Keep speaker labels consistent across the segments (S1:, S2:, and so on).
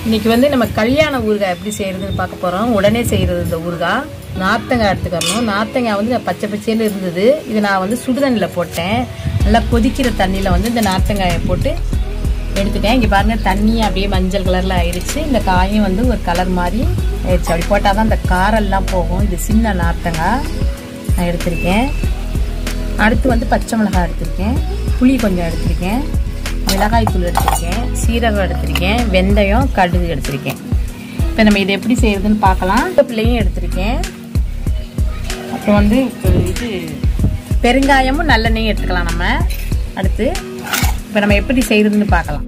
S1: இன்னைக்கு வந்து நம்ம கல்யாண ஊறுகாய் எப்படி செய்யறதுன்னு பார்க்க போறோம் உடனே செய்யறது இந்த ஊறுகாய் நார்த்தங்காய் எடுத்துக்கணும் நார்த்தங்காய் வந்து பச்சை பச்சையில இருந்தது இது நான் வந்து சுடுதண்ணியில் போட்டேன் நல்லா கொதிக்கிற தண்ணியில் வந்து இந்த நார்த்தங்காயை போட்டு எடுத்துட்டேன் இங்கே பாருங்க தண்ணி அப்படியே மஞ்சள் கலரில் ஆயிடுச்சு இந்த காயும் வந்து ஒரு கலர் மாதிரி ஆயிடுச்சு அப்படி போட்டால் தான் இந்த காரெல்லாம் போகும் இது சின்ன நார்த்தங்காய் நான் எடுத்திருக்கேன் அடுத்து வந்து பச்சை மிளகாய் எடுத்திருக்கேன் புளி கொஞ்சம் எடுத்திருக்கேன் மிளகாய் தூள் எடுத்திருக்கேன் சீரகம் எடுத்திருக்கேன் வெந்தயம் கடுகு எடுத்திருக்கேன் இப்போ நம்ம இதை எப்படி செய்யறதுன்னு பார்க்கலாம் பிள்ளையும் எடுத்திருக்கேன் அப்புறம் வந்து இது பெருங்காயமும் நல்லெண்ணெயும் எடுத்துக்கலாம் நம்ம அடுத்து இப்போ நம்ம எப்படி செய்யறதுன்னு பார்க்கலாம்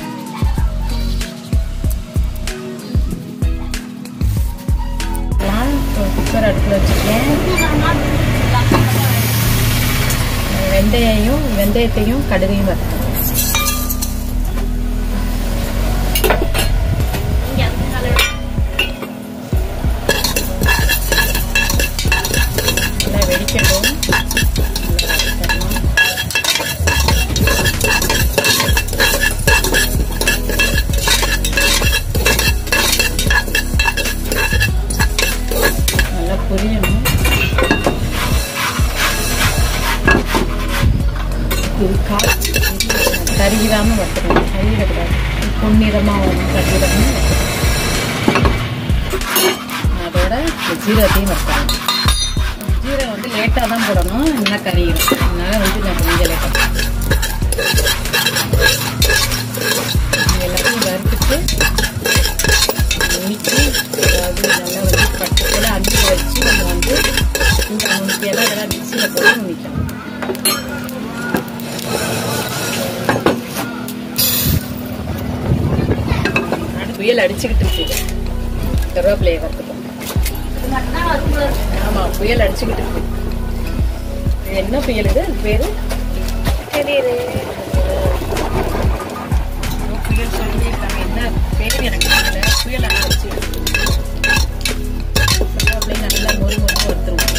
S1: குக்கர் அடுப்பில் வச்சுருக்கேன் வெந்தயையும் வெந்தயத்தையும் கடுகையும் வறுக்கணும் நல்லா வெடிக்கட்டும் நல்லா வறுத்தரணும். நல்லா பொரியணும் இது காய் கருகிடாமல் வறுத்துக்கணும் கருகிடக்கூடாது பொன்னிறமாக வரும் கருகிடாமல் அதோட ஜீரகத்தையும் வறுக்கணும் ஜீரகம் வந்து லேட்டாக தான் போடணும் நல்லா கறியிடும் அதனால வந்து நான் கொஞ்சம் லேட்டாக எல்லாத்தையும் வறுத்துட்டு நுணுக்கி அதாவது நல்லா வந்து பட்டத்தில் அஞ்சு வச்சு நம்ம வந்து இந்த நுணுக்கியெல்லாம் இதெல்லாம் மிக்சியில் போட்டு நுணிக்கணும் அடுத்து புயல் அடிச்சுக்கிட்டு இருக்கு கருவேப்பிலையை வறுத்துக்கணும் ஆமா புயல் அடிச்சுக்கிட்டு இருக்கு இது என்ன புயல் இது அது பேரு தெரியுது புயல் சொல்லியிருக்காங்க என்ன பேர் எனக்கு தெரியல புயல் அடிச்சு கருவேப்பிலையை நல்லா மொறு மொறு வறுத்துருவோம்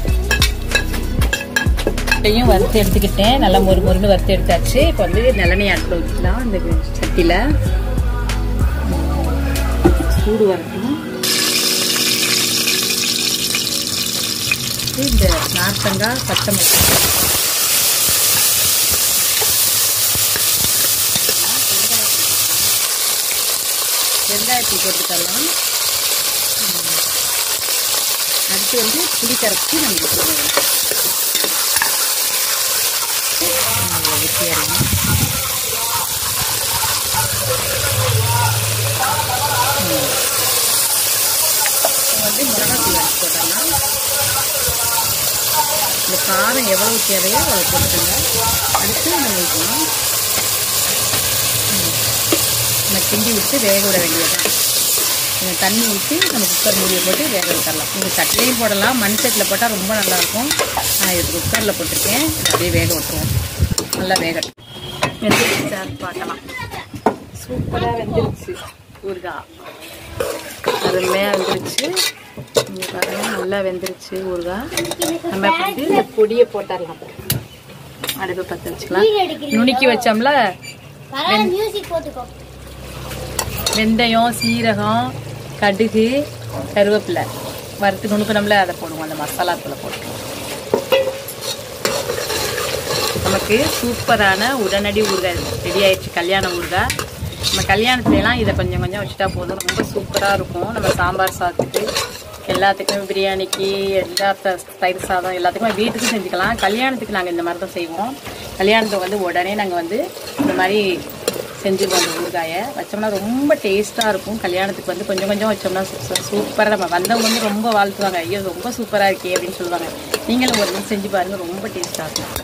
S1: முட்டையும் வறுத்து எடுத்துக்கிட்டேன் நல்லா மொறு மொறுன்னு வறுத்து எடுத்தாச்சு இப்போ வந்து நல்லெண்ணெய் அடுப்பில் ஊற்றிக்கலாம் இந்த சட்டியில் சூடு வரட்டும் இந்த நார்த்தங்காய் பச்சை மிளகாய் வெங்காயத்தை போட்டுக்கலாம் அடுத்து வந்து புளி கரைச்சி நம்ம ஊற்றிடுவோம் ஊற்றி இறங்கி வந்து மிளகாத்தூள் அரைச்சி போடலாம் இந்த காரம் எவ்வளவு தேவையோ அவ்வளோ போட்டுருங்க அடுத்து நம்ம ஊற்றலாம் நம்ம கிண்டி விட்டு வேக விட வேண்டியதுதான் கொஞ்சம் தண்ணி ஊற்றி நம்ம குக்கர் மூடியை போட்டு வேக விட்டுறலாம் நீங்கள் சட்டிலையும் போடலாம் மண் சட்டியில் போட்டால் ரொம்ப நல்லாயிருக்கும் நான் இது குக்கரில் போட்டிருக்கேன் இதை அப்படியே வேக விட்டுருவோம் நல்லா வேகட்டும் வெந்துருச்சான்னு பார்க்கலாம் சூப்பராக வெந்துருச்சு ஊறுகாய் அருமையாக வெந்துருச்சு இங்கே பாருங்க நல்லா வெந்துருச்சு ஊறுகாய் நம்ம இப்ப வந்து இந்த பொடியை போட்டுடலாம் அடுப்பை பற்ற வச்சுக்கலாம் நுணுக்கி வச்சோம்ல
S2: மியூசிக் போட்டுக்கோ
S1: வெந்தயம் சீரகம் கடுகு கருவேப்பிலை வறுத்து நுணுக்கணும்ல அதை போடுவோம் அந்த மசாலா தூளை போட்டுருவோம் நமக்கு சூப்பரான உடனடி ஊறுகாய் ரெடி ஆயிடுச்சு கல்யாண ஊறுகாய் நம்ம கல்யாணத்துலலாம் இதை கொஞ்சம் கொஞ்சம் வச்சுட்டா போதும் ரொம்ப சூப்பராக இருக்கும் நம்ம சாம்பார் சாதத்துக்கு எல்லாத்துக்குமே பிரியாணிக்கு எல்லா த- தயிர் சாதம் எல்லாத்துக்குமே வீட்டுக்கும் செஞ்சுக்கலாம் கல்யாணத்துக்கு நாங்கள் இந்த மாதிரி தான் செய்வோம் கல்யாணத்துக்கு வந்து உடனே நாங்கள் வந்து இந்த மாதிரி செஞ்சுருவோம் அந்த ஊறுகாயை வச்சோம்னா ரொம்ப டேஸ்ட்டாக இருக்கும் கல்யாணத்துக்கு வந்து கொஞ்சம் கொஞ்சம் வச்சோம்னா சூப்பராக நம்ம வந்தவங்க வந்து ரொம்ப வாழ்த்துவாங்க ஐயோ ரொம்ப சூப்பராக இருக்கே அப்படின்னு சொல்லுவாங்க நீங்களும் ஒரு நாள் செஞ்சு பாருங்கள் ரொம்ப டேஸ்ட்டாக இருக்கும்